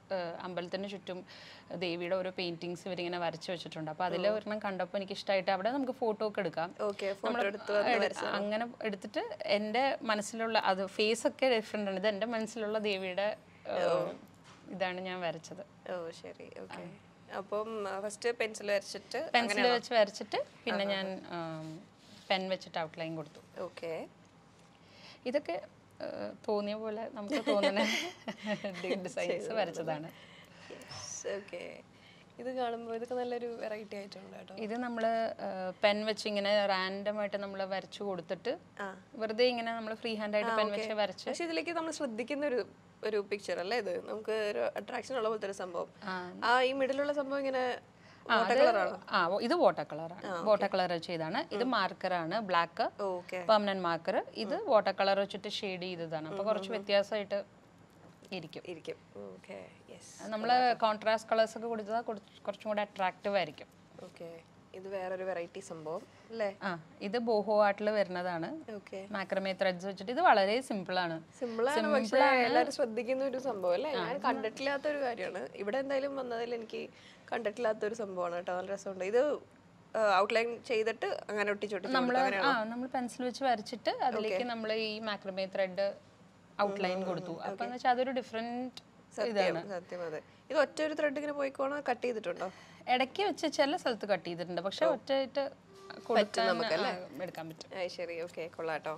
അമ്പലത്തിന് ചുറ്റും ദേവിയുടെ ഓരോ പെയിന്റിങ്സ് ഇവരിങ്ങനെ വരച്ച് വെച്ചിട്ടുണ്ട് അപ്പോൾ അതിൽ ഒരെണ്ണം കണ്ടപ്പോൾ എനിക്ക് ഇഷ്ടമായിട്ട് അവിടെ നമുക്ക് ഫോട്ടോ ഒക്കെ എടുക്കാം ഓക്കെ ഫോട്ടോ നമ്മള് എടുത്ത് വന്ന് എടു- വരച്ച അങ്ങനെ എടുത്തിട്ട് എൻ്റെ മനസ്സിലുള്ള അത് ഫേസ് ഒക്കെ ഡിഫറെൻ്റ് ആണ് ഇത് എൻ്റെ മനസ്സിലുള്ള ദേവിയുടെ ഏഹ്, ഇതാണ് ഞാൻ വരച്ചത് ഓ ശരി ഓക്കെ അപ്പം ഫസ്റ്റ് പെൻസിൽ വരച്ചിട്ട് പെൻസിൽ വെച്ച് വരച്ചിട്ട് പിന്നെ ഞാൻ പെൻ വെച്ചിട്ട് ഔട്ട്ലൈൻ കൊടുത്തു ഓക്കെ ഇതൊക്കെ ഏഹ്, തോന്നിയ പോലെ നമുക്ക് തോന്നുന്ന ഡിസൈൻസ് വരച്ചതാണ് ഓക്കെ ഇത് കാണുമ്പോൾ ഇതൊക്കെ നല്ലൊരു വെറൈറ്റി ആയിട്ടുണ്ട് കേട്ടോ ഇത് നമ്മൾ പെൻ വെച്ച് ഇങ്ങനെ റാൻഡം ആയിട്ട് നമ്മൾ വരച്ചു കൊടുത്തിട്ട് ആ. വെറുതെ ഇങ്ങനെ നമ്മൾ ഫ്രീ ഹാൻഡ് ആയിട്ട് പെൻ വെച്ച് വരച്ച് പക്ഷെ ഇതിലേക്ക് നമ്മൾ ശ്രദ്ധിക്കുന്ന ഒരു ഒരു പിക്ചർ അല്ലേ ഇത് നമുക്ക് ഒരു അട്രാക്ഷൻ ഉള്ള പോലത്തെ ഒരു സംഭവം ആ ഈ മിഡിലുള്ള സംഭവം ഇങ്ങനെ ആ, അത് ആ ഓ, ഇത് വാട്ടർ കളറാണ് വാട്ടർ കളർ ചെയ്താണ് ഇത് മാർക്കറാണ് ബ്ലാക്ക് ഓക്കെ പെർമനന്റ് മാർക്കർ ഇത് വാട്ടർ കളർ വെച്ചിട്ട് ഷെയ്ഡ് ചെയ്തതാണ് അപ്പോൾ കുറച്ച് വ്യത്യാസമായിട്ട് ഇരിക്കും ഇരിക്കും ഓക്കെ യെസ് നമ്മൾ കോൺട്രാസ്റ്റ് കളേഴ്സ് ഒക്കെ കൊടുത്താൽ കുറച്ചും കൂടെ അട്രാക്റ്റീവ് ആയിരിക്കും ഓക്കെ ഇത് വേറൊരു വെറൈറ്റി സംഭവം അല്ലേ ആ ഇത് ബോഹോ ആർട്ടിൽ വരുന്നതാണ് ഓക്കെ മാക്രമേ ത്രെഡ്സ് വെച്ചിട്ട് ഇത് വളരെ സിമ്പിൾ ആണ് സിമ്പിളാണ് പക്ഷേ എല്ലാവരും ശ്രദ്ധിക്കുന്ന ഒരു സംഭവം അല്ലേ ഞാൻ കണ്ടിട്ടില്ലാത്ത ഒരു കാര്യമാണ് ഇവിടെ എന്തായാലും വന്നതിൽ എനിക്ക് കണ്ടിട്ടില്ലാത്ത ഒരു സംഭവമാണ് കേട്ടോ നല്ല രസമുണ്ട് ഇത് ഔട്ട്ലൈൻ ചെയ്തിട്ട് അങ്ങനെ ഒട്ടിച്ചൊട്ടിച്ച് നമ്മൾ ആ നമ്മൾ പെൻസിൽ വെച്ച് വരച്ചിട്ട് അതിലേക്ക് നമ്മൾ ഈ മാക്രമേ ത്രെഡ് ഔട്ട്ലൈൻ കൊടുത്തു അപ്പൊ എന്ന് വെച്ചാൽ അതൊരു ഡിഫറെന്റ് സത്യം സത്യം അതെ ഇത് ഒറ്റ ഒരു ത്രെഡ് ഇങ്ങനെ പോയിക്കോണോ കട്ട് ചെയ്തിട്ടുണ്ടോ ഇടയ്ക്ക് വെച്ച് ചില സ്ഥലത്ത് കട്ട് ചെയ്തിട്ടുണ്ട് പക്ഷെ ഒറ്റയായിട്ട് കൊടുക്കാൻ ആ, എടുക്കാൻ പറ്റും ആ ശരി ഓക്കെ കൊള്ളാട്ടോ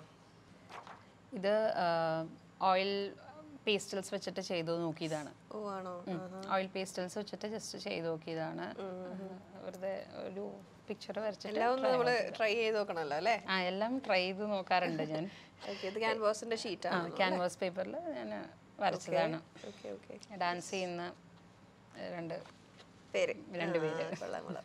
ഇത് ഓയിൽ പേസ്റ്റൽസ് വെച്ചിട്ട് ചെയ്തു നോക്കിയതാണ് ഓ ആണോ ഓയിൽ പേസ്റ്റൽസ് വെച്ചിട്ട് ജസ്റ്റ് ചെയ്ത് നോക്കിയതാണ് വെറുതെ ഒരു പിക്ചർ വരച്ചിട്ട് എല്ലാം ഒന്ന് നമ്മള് ട്രൈ ചെയ്ത് നോക്കണല്ലോ അല്ലേ ആ എല്ലാം ട്രൈ ചെയ്ത് നോക്കാറുണ്ട് ഞാൻ ഓക്കെ ഇത് ക്യാൻവാസിന്റെ ഷീറ്റാണ് ക്യാൻവാസ് പേപ്പറിൽ ഞാൻ വരച്ചതാണ് ഓക്കെ ഓക്കെ ഡാൻസ് ചെയ്യുന്ന ഏഹ്, രണ്ട് പേര് രണ്ടുപേര്. ആ, കൊള്ളാം കൊള്ളാം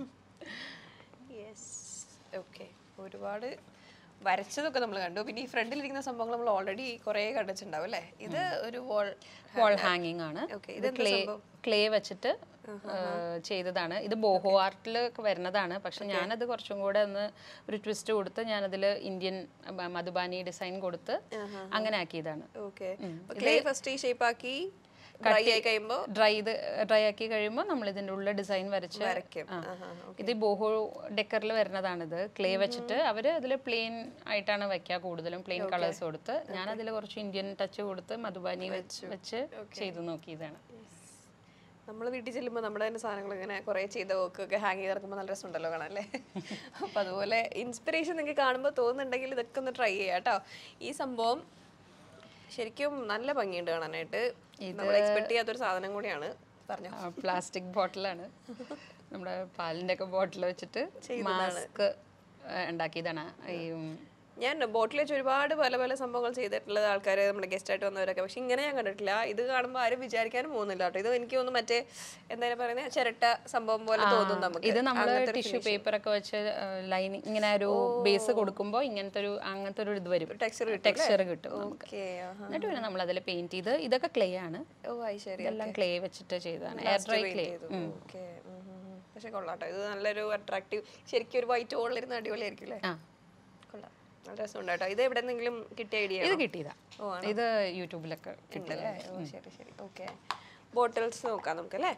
യെസ് ഓക്കെ ഒരുപാട് വരച്ചതൊക്കെ നമ്മൾ കണ്ടു പിന്നെ ഈ ഫ്രണ്ടിലിരിക്കുന്ന സംഭവങ്ങൾ നമ്മൾ ഓൾറെഡി കുറേ കണ്ടിട്ടുണ്ടാവും അല്ലേ ഇത് ഒരു വോൾ വാൾ ഹാങ്ങിങ് ആണ് Okay, ഇത് ക്ലേ ക്ലേ വെച്ചിട്ട് ഏഹ്, ചെയ്തതാണ് ഇത് ബോഹോ ആർട്ടിൽ വരുന്നതാണ് പക്ഷെ ഞാനത് കുറച്ചും കൂടെ ഒന്ന് ഒരു ട്വിസ്റ്റ് കൊടുത്ത് ഞാനതിൽ ഇന്ത്യൻ മ- മധുബാനി ഡിസൈൻ കൊടുത്ത് അങ്ങനെ ആക്കിയതാണ് ഓക്കെ ക്ലേ ഫസ്റ്റ് ഈ ഷേപ്പ് ആക്കി ഡ്രൈ ആയി കഴിയുമ്പോൾ ഡ്രൈ ഇത് ഡ്രൈ ആക്കി കഴിയുമ്പോൾ നമ്മൾ ഇതിൻ്റെ ഉള്ളിൽ ഡിസൈൻ വരച്ച് വരയ്ക്കും ആ. ആഹാ, ഇത് ബോഹോ ഡെക്കറിൽ വരുന്നതാണിത് ക്ലേ വെച്ചിട്ട് അവർ അതിൽ പ്ലെയിൻ ആയിട്ടാണ് വെക്കുക കൂടുതലും പ്ലെയിൻ കളേഴ്സ് കൊടുത്ത് ഞാൻ അതിൽ കുറച്ച് ഇന്ത്യൻ ടച്ച് കൊടുത്ത് മധുബാനി വെച്ച് വെച്ച് ചെയ്തു നോക്കിയതാണ് നമ്മൾ വീട്ടിൽ ചെല്ലുമ്പോൾ നമ്മുടെ തന്നെ സാധനങ്ങൾ ഇങ്ങനെ കുറേ ചെയ്ത വർക്കൊക്കെ ഹാങ് ചെയ്ത് ഇറക്കുമ്പോൾ നല്ല രസമുണ്ടല്ലോ കാണാൻ അല്ലേ അപ്പം അതുപോലെ ഇൻസ്പിറേഷൻ നിങ്ങൾക്ക് കാണുമ്പോൾ തോന്നുന്നുണ്ടെങ്കിൽ ഇതൊക്കെ ഒന്ന് ട്രൈ ചെയ്യാം കേട്ടോ ഈ സംഭവം ശരിക്കും നല്ല ഭംഗിയുണ്ട് കാണാനായിട്ട് നമ്മൾ എക്സ്പെക്ട് ചെയ്യാത്തൊരു സാധനം കൂടിയാണ് പറഞ്ഞു പ്ലാസ്റ്റിക് ബോട്ടിലാണ് നമ്മുടെ പാലിൻ്റെ ഒക്കെ ബോട്ടിൽ വെച്ചിട്ട് മാസ്ക് ഉണ്ടാക്കിയതാണ് ഈ ഉം, ഞാൻ ബോട്ടിൽ വെച്ച് ഒരുപാട് പല പല സംഭവങ്ങൾ ചെയ്തിട്ടുള്ള ആൾക്കാർ നമ്മുടെ ഗസ്റ്റ് ആയിട്ട് വന്നവരൊക്കെ പക്ഷെ ഇങ്ങനെ ഞാൻ കണ്ടിട്ടില്ല ഇത് കാണുമ്പോൾ ആരും വിചാരിക്കാനും പോകുന്നില്ല കേട്ടോ ഇത് എനിക്ക് തോന്നുന്നു മറ്റേ എന്തായാലും പറയുന്നത് ചിരട്ട സംഭവം പോലെ തോന്നും നമുക്ക് ഇത് നമ്മൾ ടിഷ്യൂ പേപ്പർ ഒക്കെ വെച്ച് ലൈനിങ് ഇങ്ങനെ ഒരു ബേസ് കൊടുക്കുമ്പോൾ ഇങ്ങനത്തെ ഒരു അങ്ങനത്തെ ഒരു ഇത് വരും ടെക്സ്ചർ ടെക്സ്ചർ കിട്ടും നമുക്ക് ഓക്കെ എന്നിട്ട് പിന്നെ നമ്മൾ അതിൽ പെയിന്റ് ചെയ്ത് ഇതൊക്കെ ക്ലേ ആണ് ഓ ആയി ശരി ഇതെല്ലാം ക്ലേ വെച്ചിട്ട് ചെയ്തതാണ് എയർ ഡ്രൈ ക്ലേ ഓക്കെ പക്ഷെ കൊള്ളാട്ടോ ഇത് നല്ലൊരു അട്രാക്റ്റീവ് ശരിക്കും ഒരു വൈറ്റ് ഓളിലിരുന്ന് അടിപൊളിയായിരിക്കും അല്ലേ ആ കൊള്ളാം നല്ല രസമുണ്ട് കേട്ടോ ഇത് എവിടെ നിന്നെങ്കിലും കിട്ടിയ ഐഡിയ ഇത് കിട്ടിയതാ ഇത് യൂട്യൂബിലൊക്കെ കിട്ടി ഉണ്ടല്ലേ ഓ ശരി ശരി ഓക്കെ ബോട്ടിൽസ് നോക്കാം നമുക്ക് അല്ലേ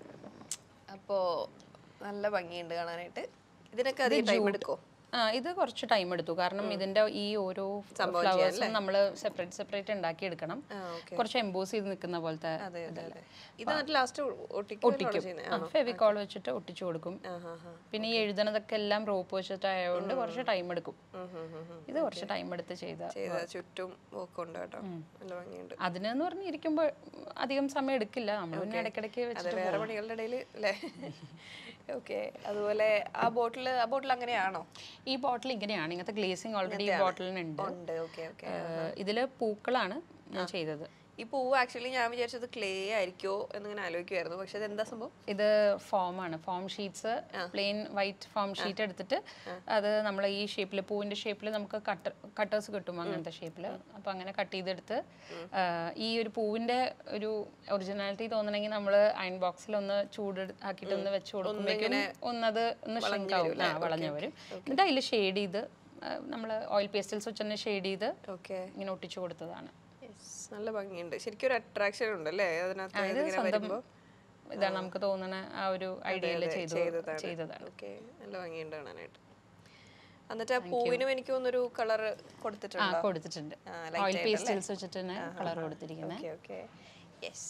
അപ്പോ നല്ല ഭംഗിയുണ്ട് കാണാനായിട്ട് ഇതിനൊക്കെ അധികം ടൈം എടുക്കോ ആ ഇത് കുറച്ച് ടൈം എടുത്തു കാരണം ഇതിന്റെ ഈ ഓരോ ഫ്ലവേഴ്സും നമ്മൾ സെപ്പറേറ്റ് സെപ്പറേറ്റ് ഉണ്ടാക്കി എടുക്കണം ആ ഓക്കെ കുറച്ച് എംബോസ് ചെയ്ത് നിൽക്കുന്ന പോലത്തെ അതെ അതെ അതെ ഇത് എന്നിട്ട് ലാസ്റ്റ് ഒട്ടിക്കും ചെയ്യുന്നത് ഫെവിക്കോൾ വെച്ചിട്ട് ഒട്ടിച്ചു കൊടുക്കും ആ ഹാ ഹാ പിന്നെ ഈ എഴുതണതൊക്കെ എല്ലാം റോപ്പ് വെച്ചിട്ടായതുകൊണ്ട് കുറച്ച് ടൈം എടുക്കും ഇത് കുറച്ച് ടൈം എടുത്ത് ചെയ്ത ചെയ്ത ചുറ്റും ഒക്കെ ഉണ്ട് കേട്ടോ നല്ല ഭംഗിയുണ്ട് അതിനെന്ന് പറഞ്ഞ് ഇരിക്കുമ്പോൾ അധികം സമയം എടുക്കില്ല നമ്മൾ പിന്നെ ഇടയ്ക്കിടയ്ക്ക് അതെ വെച്ചിട്ട് വേറെ പണികളുടെ ഇടയിൽ അല്ലേ ഓക്കെ അതുപോലെ ആ ബോട്ടിൽ ആ ബോട്ടിൽ അങ്ങനെയാണോ ഈ ബോട്ടിൽ ഇങ്ങനെയാണ് ഇങ്ങനത്തെ ഗ്ലേസിങ് ഓൾറെഡി ഈ ബോട്ടിലിനുണ്ട് ഉണ്ട് ഓക്കെ ഓക്കെ ഇതില് പൂക്കളാണ് ഞാൻ ചെയ്തത് ഈ പൂവ് ആക്ച്വലി ഞാൻ വിചാരിച്ചത് ക്ലേ ആയിരിക്കോ എന്നിങ്ങനെ ആലോചിക്കുമായിരുന്നു പക്ഷെ ഇത് എന്താ സംഭവം ഇത് ഫോം ആണ് foam sheets plain white foam sheet എടുത്തിട്ട് അത് നമ്മൾ ഈ ഷേപ്പിൽ പൂവിന്റെ ഷേപ്പിൽ നമുക്ക് കട്ടർ കട്ടേഴ്സ് കിട്ടും അങ്ങനത്തെ ഷേപ്പിൽ അപ്പോൾ അങ്ങനെ കട്ട് ചെയ്തെടുത്ത് ആ, ഈ ഒരു പൂവിന്റെ ഒരു ഒറിജിനാലിറ്റി തോന്നണമെങ്കിൽ നമ്മൾ അയൺ ബോക്സിൽ ഒന്ന് ചൂട് ആക്കിയിട്ട് ഒന്ന് വെച്ച് കൊടുക്കുമ്പോഴേക്കും ഒന്നത് ഒന്ന് ഷ്രിങ്ക് ആവും ആ വളഞ്ഞു വരും എന്നിട്ട് അതിൽ ഷെയ്ഡ് ചെയ്ത് നമ്മൾ ഓയിൽ പേസ്റ്റൽസ് വെച്ച് തന്നെ ഷെയ്ഡ് ചെയ്ത് ഓക്കെ ഇങ്ങനെ ഒട്ടിച്ചു കൊടുത്തതാണ് നല്ല ഭംഗിയുണ്ട് ശരിക്കും ഒരു അട്രാക്ഷൻ ഉണ്ട് അല്ലേ അതിനകത്ത് ഇത് ഇതിങ്ങനെ സ്വന്തം വരുമ്പോ ഇതാണ് നമുക്ക് തോന്നുന്ന ആ ഒരു ഐഡിയയിൽ ചെയ്തു ചെയ്തതാണ്. ചെയ്തതാണ് ഓക്കെ നല്ല ഭംഗിയുണ്ട് കാണാനായിട്ട് എന്നിട്ട് ആ പൂവിനും എനിക്ക് തോന്നുന്നൊരു കളർ ആ കൊടുത്തിട്ടുണ്ടോ കൊടുത്തിട്ടുണ്ട് ആ, light ഓയിൽ ആയിട്ടല്ലേ? പേസ്റ്റിൽസ് വെച്ചിട്ട് തന്നെ കളർ കൊടുത്തിരിക്കുന്നത് ഓക്കെ ഓക്കെ യെസ്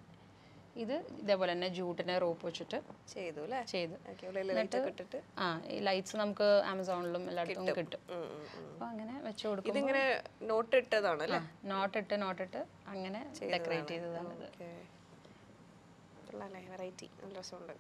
ഇത് ഇതേപോലെ തന്നെ ജൂട്ടിനെ റോപ്പ് വെച്ചിട്ട് ചെയ്തു അല്ലേ ചെയ്ത് ഓക്കെ ഉള്ളിൽ ലൈറ്റ് ഒക്കെ ഇട്ടിട്ട് ആ ഈ ലൈറ്റ്സ് നമുക്ക് ആമസോണിലും എല്ലായിടത്തും കിട്ടും ഉം, ഉം, ഉം. അപ്പോൾ അങ്ങനെ വെച്ച് കൊടുക്കും ഇതിങ്ങനെ നോട്ട് ഇട്ടതാണ് അല്ലേ നോട്ടിട്ട് നോട്ടിട്ട് അങ്ങനെ ഡെക്കറേറ്റ് ചെയ്തതാണ് ഇത് ഓക്കെ കൊള്ളാല്ലേ വെറൈറ്റി നല്ല രസമുണ്ട്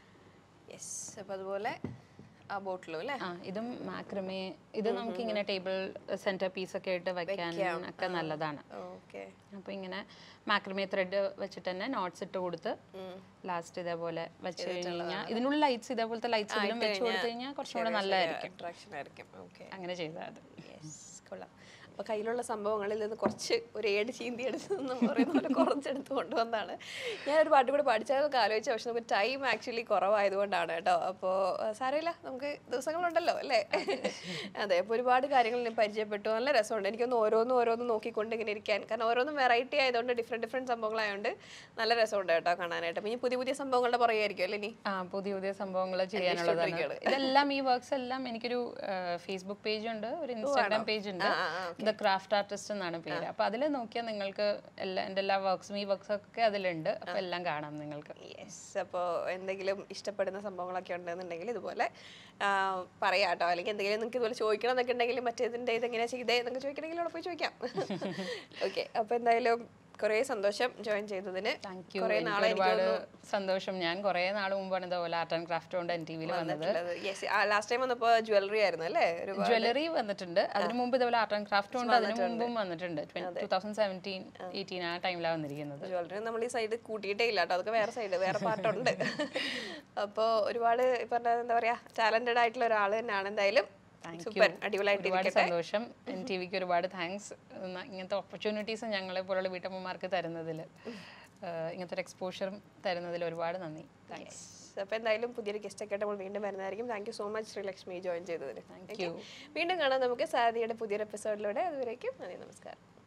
യെസ് അപ്പോൾ അതുപോലെ ആ ബോട്ടിലും അല്ലേ ആ ഇതും മാക്രമേ ഇത് നമുക്ക് ഇങ്ങനെ ടേബിൾ സെന്റർ പീസ് ഒക്കെ ആയിട്ട് വെക്കാൻ ഒക്കെ നല്ലതാണ് ഓക്കെ അപ്പോൾ ഇങ്ങനെ മാക്രമേ ത്രെഡ് വെച്ചിട്ട് തന്നെ നോട്ട്സ് ഇട്ട് കൊടുത്ത് ലാസ്റ്റ് ഇതേപോലെ വെച്ച് കഴിഞ്ഞാൽ ഇതിനുള്ള ലൈറ്റ്സ് ഇതേപോലത്തെ ലൈറ്റ്സ് ഇതിലും വെച്ച് കൊടുത്തു കഴിഞ്ഞാൽ കുറച്ചും കൂടെ നല്ലതായിരിക്കും അട്രാക്ഷൻ ആയിരിക്കും ഓക്കെ അങ്ങനെ ചെയ്താൽ അത് യെസ് കൊള്ളാം അപ്പോൾ കയ്യിലുള്ള സംഭവങ്ങളിൽ നിന്ന് കുറച്ച് ഒരു ഏട് ചീന്തി എടുത്ത് എന്ന് പറയുന്ന പോലെ കുറച്ചെടുത്ത് കൊണ്ടുവന്നാണ് ഞാനൊരു പാട്ട് കൂടെ പഠിച്ചതൊക്കെ ആലോചിച്ച പക്ഷെ നമുക്ക് ടൈം ആക്ച്വലി കുറവായതുകൊണ്ടാണ് കേട്ടോ അപ്പോൾ സാരമില്ല നമുക്ക് ദിവസങ്ങളുണ്ടല്ലോ അല്ലേ അതെ അപ്പോൾ ഒരുപാട് കാര്യങ്ങൾ ഞാൻ പരിചയപ്പെട്ടു നല്ല രസമുണ്ട് എനിക്കൊന്ന് ഓരോന്നും ഓരോന്നും നോക്കിക്കൊണ്ട് ഇങ്ങനെ ഇരിക്കാൻ കാരണം ഓരോന്നും വെറൈറ്റി ആയതുകൊണ്ട് ഡിഫറെൻറ്റ് ഡിഫറെൻറ്റ് സംഭവങ്ങളായതുകൊണ്ട് നല്ല രസമുണ്ട് കേട്ടോ കാണാനായിട്ട് അപ്പോൾ ഇനി പുതിയ പുതിയ സംഭവങ്ങളുടെ പറയുമായിരിക്കും അല്ലേ ഇനി ആ പുതിയ പുതിയ സംഭവങ്ങൾ ചെയ്യാനുള്ളതാണ് ഇതെല്ലാം ഈ വർക്ക്സ് എല്ലാം എനിക്കൊരു ഫേസ്ബുക്ക് പേജ് ഉണ്ട് ഒരു ഇൻസ്റ്റാഗ്രാം പേജ് ഉണ്ട് ദ ക്രാഫ്റ്റ് ആർട്ടിസ്റ്റ് എന്നാണ് പേര് അപ്പൊ അതിൽ നോക്കിയാൽ നിങ്ങൾക്ക് എല്ലാ എൻ്റെ എല്ലാ വർക്ക്സും ഈ വർക്ക്സ് ഒക്കെ അതിലുണ്ട് അപ്പൊ എല്ലാം കാണാം നിങ്ങൾക്ക് യെസ് അപ്പോൾ എന്തെങ്കിലും ഇഷ്ടപ്പെടുന്ന സംഭവങ്ങളൊക്കെ ഉണ്ടെന്നുണ്ടെങ്കിൽ ഇതുപോലെ ആ, പറയാം കേട്ടോ അല്ലെങ്കിൽ എന്തെങ്കിലും നിങ്ങൾക്ക് ഇതുപോലെ ചോദിക്കണം എന്നൊക്കെ ഉണ്ടെങ്കിൽ മറ്റേതിൻ്റെ ഇതെങ്ങനെയാണ് ചെയ്തേ എന്നൊക്കെ ചോദിക്കണമെങ്കിൽ അവിടെ പോയി ചോദിക്കാം ഓക്കെ അപ്പോൾ എന്തായാലും കുറേ സന്തോഷം ജോയിൻ ചെയ്തതിന് താങ്ക് യു കുറേ നാളെ എനിക്ക് ഒരുപാട് സന്തോഷം ഞാൻ കുറേ നാൾ മുമ്പാണ് ഇതുപോലെ ആർട്ട് ആൻഡ് ക്രാഫ്റ്റ് കൊണ്ട് എൻ ടി വിയിൽ വന്നത് യെസ് ലാസ്റ്റ് ടൈം വന്നപ്പോൾ ജ്വല്ലറി ആയിരുന്നു അല്ലേ ഒരു ജ്വല്ലറി വന്നിട്ടുണ്ട് അതിനു മുമ്പ് ഇതുപോലെ ആർട്ട് ആൻഡ് ക്രാഫ്റ്റ് കൊണ്ട് അതിനു മുമ്പും വന്നിട്ടുണ്ട് ടൂ തൗസൻഡ് സെവൻറ്റീൻ എയ്റ്റീൻ ആ ടൈമിലാണ് വന്നിരിക്കുന്നത് ജ്വല്ലറി നമ്മൾ ഈ സൈഡ് കൂട്ടിയിട്ടേ ഇല്ല കേട്ടോ അതൊക്കെ വേറെ സൈഡ് വേറെ പാർട്ടുണ്ട് അപ്പോൾ ഒരുപാട് ഇപ്പം എന്താ പറയാ ടാലന്റഡ് ആയിട്ടുള്ള ഒരാൾ തന്നെയാണ് എന്തായാലും സൂപ്പർ അടിപൊളിയായിട്ട് ഒരുപാട് സന്തോഷം എൻ ടി വിക്ക് ഒരുപാട് താങ്ക്സ് ഇങ്ങനത്തെ ഓപ്പർച്യൂണിറ്റീസ് ഞങ്ങളെ പോലുള്ള വീട്ടമ്മമാർക്ക് തരുന്നതിൽ ഇങ്ങനത്തെ ഒരു എക്സ്പോഷറും തരുന്നതിൽ ഒരുപാട് നന്ദി താങ്ക്സ് അപ്പോൾ എന്തായാലും പുതിയൊരു ഗസ്റ്റ് ഒക്കെ ആയിട്ട് നമ്മൾ വീണ്ടും വരുന്നതായിരിക്കും thank you so much Sreelakshmi join ചെയ്തതിന് Thank you. വീണ്ടും കാണാം നമുക്ക് സാരഥിയുടെ പുതിയൊരു എപ്പിസോഡിലൂടെ അതുവരേക്കും നന്ദി നമസ്കാരം